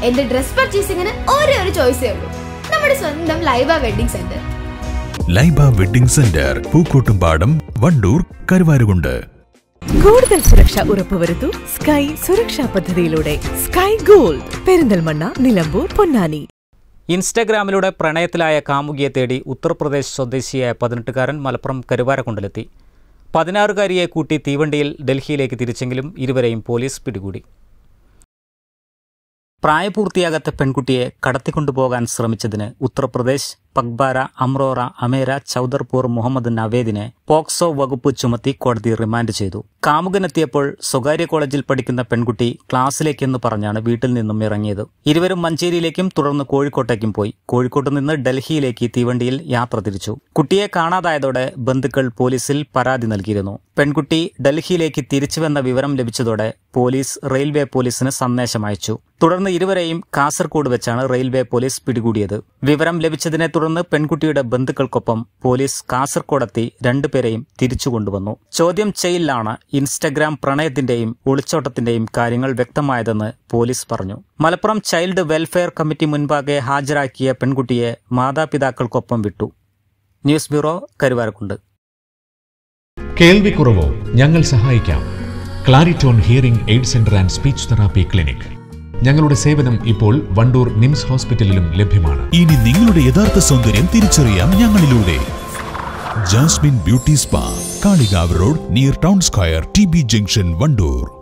എന്റെ ഡ്രസ് പർച്ചേസിംഗിന് ഒരേ ഒരു ചോയ്സേ ഉള്ളൂ നമ്മുടെ സ്വന്തം Laiba wedding centre Laiba wedding centre Pookkottumpadam Wandoor Karuvarakundu കൂടുതൽ സുരക്ഷ ഉറപ്പുവരുത്തൂ സ്കൈ സുരക്ഷാ പദ്ധതിയിലൂടെ സ്കൈ ഗോൾഡ് പെരിന്തൽമണ്ണ നിലമ്പൂർ പൊന്നാനി ഇൻസ്റ്റഗ്രാമിലൂടെ പ്രണയത്തിലായ കാമുകിയെ തേടി ഉത്തർപ്രദേശ് സ്വദേശിയായ പതിനെട്ടുകാരൻ മലപ്പുറം കരുവാരക്കുണ്ടിലെത്തി പതിനാറുകാരിയെ കൂട്ടി തീവണ്ടിയിൽ ഡൽഹിയിലേക്ക് തിരിച്ചെങ്കിലും ഇരുവരെയും പോലീസ് പിടികൂടി പ്രായപൂർത്തിയാകാത്ത പെൺകുട്ടിയെ കടത്തിക്കൊണ്ടുപോകാൻ ശ്രമിച്ചതിന് ഉത്തർപ്രദേശ് പഗ്ബാര അമ്രോറ അമേര ചൌദർപൂർ മുഹമ്മദ് നവേദിനെ പോക്സോ വകുപ്പ് ചുമത്തി കോടതി റിമാൻഡ് ചെയ്തു കാമുകനെത്തിയപ്പോൾ സ്വകാര്യ കോളേജിൽ പഠിക്കുന്ന പെൺകുട്ടി ക്ലാസ്സിലേക്കെന്ന് പറഞ്ഞാണ് വീട്ടിൽ നിന്നും ഇറങ്ങിയത് ഇരുവരും മഞ്ചേരിയിലേക്കും തുടർന്ന് കോഴിക്കോട്ടേക്കും പോയി കോഴിക്കോട്ട് നിന്ന് ഡൽഹിയിലേക്ക് തീവണ്ടിയിൽ യാത്ര തിരിച്ചു കുട്ടിയെ കാണാതായതോടെ ബന്ധുക്കൾ പോലീസിൽ പരാതി നൽകിയിരുന്നു പെൺകുട്ടി ഡൽഹിയിലേക്ക് തിരിച്ചുവെന്ന വിവരം ലഭിച്ചതോടെ പോലീസ് റെയിൽവേ പോലീസിന് സന്ദേശം അയച്ചു തുടർന്ന് ഇരുവരെയും കാസർകോട് വെച്ചാണ് റെയിൽവേ പോലീസ് പിടികൂടിയത് വിവരം ലഭിച്ചതിനെ തുടർന്ന് പെൺകുട്ടിയുടെ ബന്ധുക്കൾക്കൊപ്പം പോലീസ് കാസർകോടെത്തി രണ്ടുപേരെയും തിരിച്ചു കൊണ്ടുവന്നു ചോദ്യം ചെയ്യലിലാണ് ഇൻസ്റ്റഗ്രാം പ്രണയത്തിന്റെയും ഒളിച്ചോട്ടത്തിന്റെയും കാര്യങ്ങൾ വ്യക്തമായതെന്ന് പോലീസ് പറഞ്ഞു മലപ്പുറം ചൈൽഡ് വെൽഫെയർ കമ്മിറ്റി മുൻപാകെ ഹാജരാക്കിയ പെൺകുട്ടിയെ മാതാപിതാക്കൾക്കൊപ്പം വിട്ടു ന്യൂസ് ബ്യൂറോ കരുവാരക്കുണ്ട് കേൾവിക്കുറവോ ഞങ്ങൾ സഹായിക്കാം Claritone hearing aid centre and speech therapy clinic ഞങ്ങളുടെ സേവനം ഇപ്പോൾ വണ്ടൂർ നിംസ് ഹോസ്പിറ്റലിലും ലഭ്യമാണ് ഇനി നിങ്ങളുടെ യഥാർത്ഥ സൗന്ദര്യം തിരിച്ചറിയാം ഞങ്ങളിലൂടെ jasmine beauty spa Kalikavu road near town square T B junction Wandoor